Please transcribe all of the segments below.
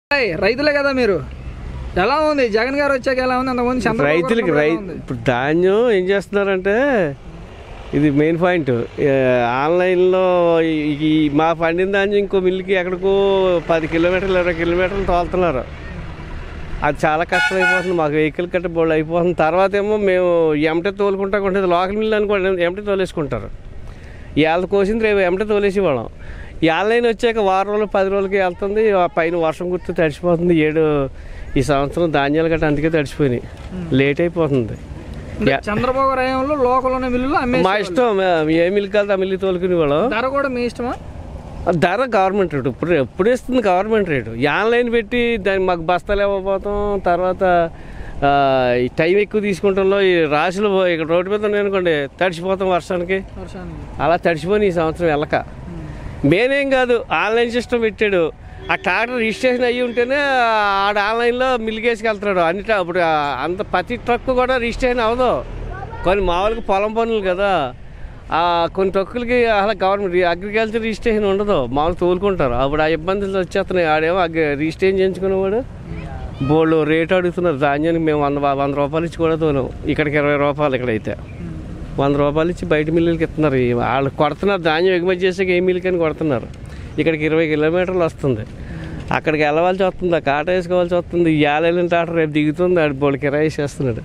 Hi, రైతులే కదా మీరు ఎలా ఉంది జగన్ గారు వచ్చాక ఎలా ఉంది అంతకుముందు చంద్రబాబు గారు రైతులకి ఉన్నప్పుడు రై ఎలా ఉంది? ఇప్పుడు ధాన్యం ఏం చేస్తున్నారంటే ఇది మెయిన్ పాయింట్ ఏ, ఆన్లైన్లో ఈ- ఈ మా పండిన ధాన్యం ఇంకో మిల్లుకి ఎక్కడికో పది కిలోమీటర్లు ఇరవై కిలోమీటర్లు తోలుతున్నారు అది చాలా కష్టం అయిపోతుంది మాకు వెహికల్ కట్ట బోల్డ్ అయిపోతుంది తర్వాత ఏమో మేము ఎమటే తోలుకుంటా ఉంటుంది లోకల్ మిల్లు అనుకోండి ఎమటే తోలేసుకుంటారు ఇవాళ కోసింది రేపు ఎమటే తోలేసి వాళ్ళం ఈ ఆన్లైన్ వచ్చాక వారం రోజులు పది రోజులకి వెళ్తుంది ఆ పైన వర్షం గుర్తు తడిచిపోతుంది ఏడు ఈ సంవత్సరం ధాన్యాలు గట్ట అందుకే తడిచిపోయినాయి లేట్ అయిపోతుంది అంటే చంద్రబాబు గారు హయాంలో లోకల్ ఉన్న మిల్లులు మా అమ్మేసి ఇష్టం మే- ఏ మిల్లు కలితే ఆ మిల్లు తోలుకునే వాళ్ళం ధర కూడా మీ ఇష్టమా ఆ ధర గవర్నమెంట్ రేటు ఇప్పుడు ఎప్పుడు ఇస్తుంది గవర్నమెంట్ రేటు ఈ ఆన్లైన్ పెట్టి దాన్ని మాకు బస్తాలు ఇవ్వకపోతాం తర్వాత ఆ, ఈ టైం ఎక్కువ తీసుకుంటాంలో ఈ రాశులు ఇక్కడ రోడ్డు మీద ఉన్నాయి అనుకోండి తడిచిపోతాం వర్షానికి వర్షానికి అలా తడిచిపోయి ఈ సంవత్సరం వెళ్ళక మేనేం కాదు ఆన్లైన్ సిస్టమ్ పెట్టాడు ఆ ట్రాక్టర్ రిజిస్ట్రేషన్ అయ్యి ఉంటేనే ఆడ ఆన్లైన్లో మిల్లికేసుకు వెళ్తున్నాడు అన్ని ట్రా- ఇప్పుడు ఆ అంత ప్రతి ట్రక్ కూడా రిజిస్ట్రేషన్ అవ్వదు కొన్ని మామూలుగా పొలం పనులు కదా ఆ కొన్ని ట్రక్కులకి అసలు గవర్నమెంట్ అగ్రికల్చర్ రిజిస్ట్రేషన్ ఉండదు మామూలు తోలుకుంటారు అప్పుడు ఆ ఇబ్బందులు వచ్చేస్తున్నాయి ఆడేమో అగ్రి రిజిస్ట్రేషన్ చేయించుకునేవాడు బోళ్ళు రేట్ అడుగుతున్నారు ధాన్యానికి మేము వంద వంద రూపాయలు ఇచ్చి కూడా తోలాం ఇక్కడికి ఇరవై రూపాయలు ఇక్కడైతే వంద రూపాయలు ఇచ్చి బయట మిల్లులకి ఇస్తున్నారు ఈ వాళ్ళు కొడుతున్నారు ధాన్యం ఎగుమతి చేసాక ఏ మిల్లుకి అని కొడుతున్నారు ఇక్కడికి ఇరవై కిలోమీటర్లు వస్తుంది అక్కడికి వెళ్ళవలసి వస్తుంది ఆ కాట వేసుకోవాల్సి వస్తుంది ఈ ఆలయం టాటర్ రేపు దిగుతుంది ఆడు బోళ్ళు కిరాయి చేస్తున్నాడు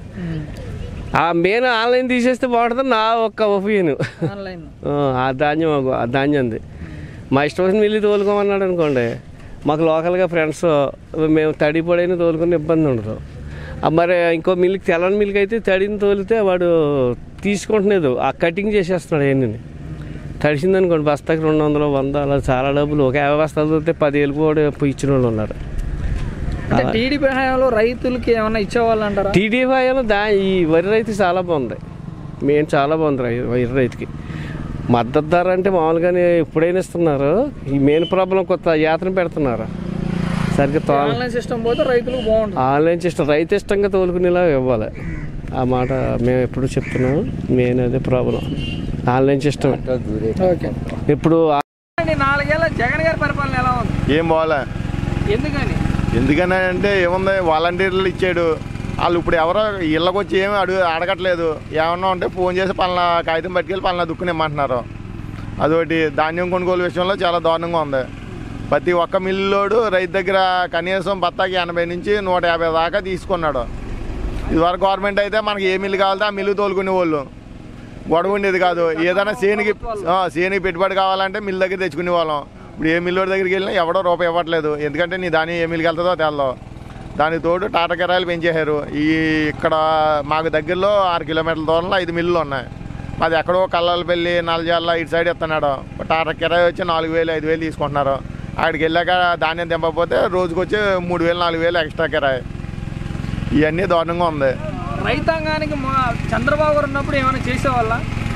ఆ మెయిన్ ఆన్లైన్ తీసేస్తే బాగుంటుంది నా ఒక్క ఒపీనియన్ ఆన్లైన్ ఆ ధాన్యం ఆ ధాన్యంది మా ఇష్టం వచ్చిన మిల్లు తోలుకోమన్నాడు అనుకోండి మాకు లోకల్గా ఫ్రెండ్స్ మేము తడి పొడైన తోలుకునే ఇబ్బంది ఉండదు ఆ మరి ఇంకో మిల్లుకి తెల్లని మిల్లుకి అయితే తడిని తోలితే వాడు తీసుకుంటులేదు ఆ కటింగ్ చేసేస్తున్నాడు అవన్నీ తడిసింది అనుకోండి బస్తాకి రెండు వందలు వంద అలా చాలా డబ్బులు ఒక యాభై బస్తాలు తోలితే పదివేలు కూడా ఇచ్చిన వాళ్ళు ఉన్నారు అంటే టీడీపీ హయాంలో రైతులకి ఏమన్నా ఇచ్చేవాళ్ళు అంటారా టీడీపీలో దా ఈ వరి రైతు చాలా బాగుంది మేము చాలా బాగుంది రై- వరి రైతుకి మద్దతు ధర అంటే మామూలుగానే ఎప్పుడైనా ఇస్తున్నారు ఈ మెయిన్ ప్రాబ్లం కొత్త యాతన పెడుతున్నారు సరిగ్గా తో ఆన్లైన్ సిస్టమ్ పోతే రైతులకు బాగుంటుంది ఆన్లైన్ ఇష్టం రైతు ఇష్టంగా తోలుకునేలా ఇవ్వాలి ఆ మాట మేము ఎప్పుడు చెప్తున్నాము మెయిన్ అదే ప్రాబ్లం ఆన్లైన్ సిస్టమ్ ఓకే ఇప్పుడు అండి నాలుగేళ్ల జగన్ గారి పరిపాలన ఎలా ఉంది ఏం బాగాలే ఎందుకని ఎందుకని అంటే ఏముంది వాలంటీర్లు ఇచ్చాడు వాళ్ళు ఇప్పుడు ఎవరో ఇళ్ళకి వచ్చి ఏమి అడుగు అడగట్లేదు ఏమన్నా ఉంటే ఫోన్ చేసి పలానా కాగితం పట్టుకెళ్ళి పలానా దుక్కుని ఇమ్మంటున్నారు అదొకటి ధాన్యం కొనుగోలు విషయంలో చాలా దారుణంగా ఉంది ప్రతి ఒక్క మిల్లులోడు రైతు దగ్గర కనీసం బత్తాకి ఎనభై నుంచి నూట యాభై దాకా తీసుకున్నాడు ఇదివరకు గవర్నమెంట్ అయితే మనకి ఏ మిల్లు కావాలంటే ఆ మిల్లు తోలుకునే వాళ్ళు గొడవ ఉండేది కాదు ఏదైనా సేనికి ఆ, సేనికి పెట్టుబడి కావాలంటే మిల్లు దగ్గర తెచ్చుకునే వాళ్ళం ఇప్పుడు ఏ మిల్లు దగ్గరికి వెళ్ళినా ఎవడో రూపాయి ఇవ్వట్లేదు ఎందుకంటే నీ దాని ఏ మిల్లుకి వెళ్తుందో తెల్లో దానికి తోడు టాటా కిరాయిలు పెంచేశారు ఈ ఇక్కడ మాకు దగ్గరలో ఆరు కిలోమీటర్ల దూరంలో ఐదు మిల్లులు ఉన్నాయి అది ఎక్కడో కల్లలపల్లి నల్లజాల ఇటు సైడ్ ఇస్తున్నాడు టాటా కిరాయి వచ్చి నాలుగు వేలు ఐదు వేలు తీసుకుంటున్నారు అక్కడికి వెళ్ళాక ధాన్యం దింపకపోతే రోజుకి వచ్చి మూడు వేలు నాలుగు వేలు ఎక్స్ట్రా కిరాయి ఇవన్నీ దారుణంగా ఉంది రైతాంగానికి మా చంద్రబాబు గారు ఉన్నప్పుడు ఏమైనా చేసేవాళ్ళ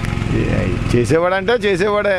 ఏ- చేసేవాడంటే చేసేవాడే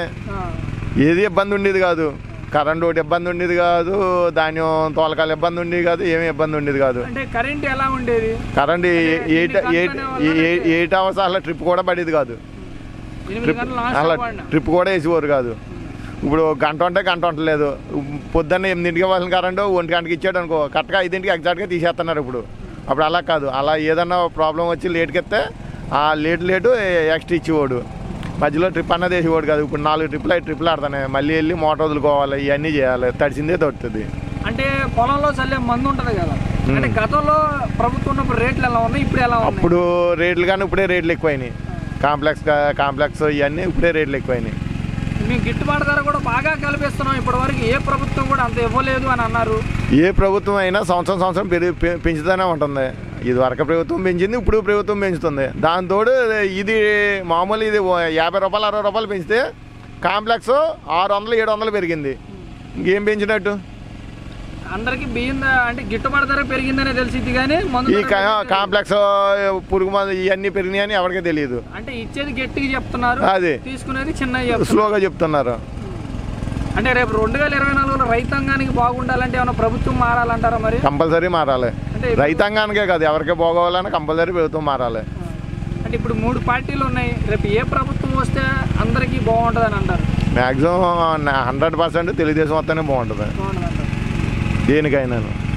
ఏది ఇబ్బంది ఉండేది కాదు కరెంట్ ఒకటి ఇబ్బంది ఉండేది కాదు ధాన్యం తోలకాల ఇబ్బంది ఉండేది కాదు ఏమీ ఇబ్బంది ఉండేది కాదు అంటే కరెంట్ ఎలా ఉండేది కరెంట్ ఏ- ఎయిట్ ఎన్ని ఎయిట్ గంటలు ఏ- ఎయిట్ అవర్స్ అసలు ట్రిప్ కూడా పడేది కాదు ఎనిమిది ట్రిప్ గంటలు అలా నాన్ స్టాప్ ట్రిప్ కూడా వేసేవారు కాదు ఇప్పుడు గంట ఉంటే గంట ఉండలేదు పొద్దున్న ఎనిమిదింటికి ఇవ్వాల్సిన కరెంటు ఒంటి గంటకి ఇచ్చాడు అనుకో కరెక్ట్గా ఐదింటికి ఎగ్జాక్ట్గా తీసేస్తున్నారు ఇప్పుడు అప్పుడు అలా కాదు అలా ఏదన్నా ప్రాబ్లం వచ్చి లేట్కి ఎత్తే ఆ లేట్ లేటు ఎక్స్ట్రా ఇచ్చేవాడు మధ్యలో ట్రిప్ అన్నది వేసేవాడు కాదు ఇప్పుడు నాలుగు ట్రిప్లు ఐదు ట్రిప్లు ఆడతానే మళ్ళీ వెళ్ళి మోటార్ వదులుకోవాలి ఇవన్నీ చేయాలి తడిసిందే తడుతుంది అంటే పొలంలో చల్లే మందు ఉంటది కదా అంటే గతంలో ప్రభుత్వం ఉన్నప్పుడు రేట్లు ఎలా ఉన్నాయి ఇప్పుడు ఎలా ఉన్నాయి అప్పుడు రేట్లు కానీ ఇప్పుడే రేట్లు ఎక్కువైనాయి కాంప్లెక్స్ కా- కాంప్లెక్స్ ఇవన్నీ ఇప్పుడే రేట్లు ఎక్కువైనాయి మేము గిట్టుబాటు ధర కూడా బాగా కల్పిస్తున్నాం ఇప్పటి వరకు ఏ ప్రభుత్వం కూడా అంత ఇవ్వలేదు అని అన్నారు ఏ ప్రభుత్వం అయినా సంవత్సరం సంవత్సరం పెరిగి పె- పెంచుతూనే ఉంటుంది ఇది వరకు ప్రభుత్వం పెంచింది ఇప్పుడు ప్రభుత్వం పెంచుతుంది దాంతోడు ఇది మామూలు ఇది ఓ యాభై రూపాయలు అరవై రూపాయలు పెంచితే కాంప్లెక్స్ ఆరు వందలు ఏడు వందలు పెరిగింది ఇంకేం పెంచినట్టు అందరికి బియ్యం ద- అంటే గిట్టుబాటు ధర పెరిగిందనే తెలిసింది కానీ మందు ఈ ధర కా- పెరిగింది. కాంప్లెక్స్ పురుగు మందు ఇవన్నీ పెరిగినాయి అని ఎవరికీ తెలియదు అంటే ఇచ్చేది గట్టిగా చెప్తున్నారు అదే. తీసుకునేది చిన్నగా చెప్తున్నారు స్లోగా చెప్తున్నారు అంటే రేపు రెండు వేల ఇరవై నాలుగులో రైతాంగానికి బాగుండాలంటే ఏమైనా ప్రభుత్వం మారాలంటారా మరి కంపల్సరీ మారాలి అంటే ఇప్పుడు- రైతాంగానికే కాదు ఎవరికి పోగోవాలని కంపల్సరీ ప్రభుత్వం మారాలి అంటే ఇప్పుడు మూడు పార్టీలు ఉన్నాయి రేపు ఏ ప్రభుత్వం వస్తే అందరికీ బాగుంటుంది అని అంటారు మ్యాక్సిమం హండ్రెడ్ పర్సెంట్ తెలుగుదేశం వస్తేనే బాగుంటుంది బాగుంటుంది అంటారు దేనికైనాను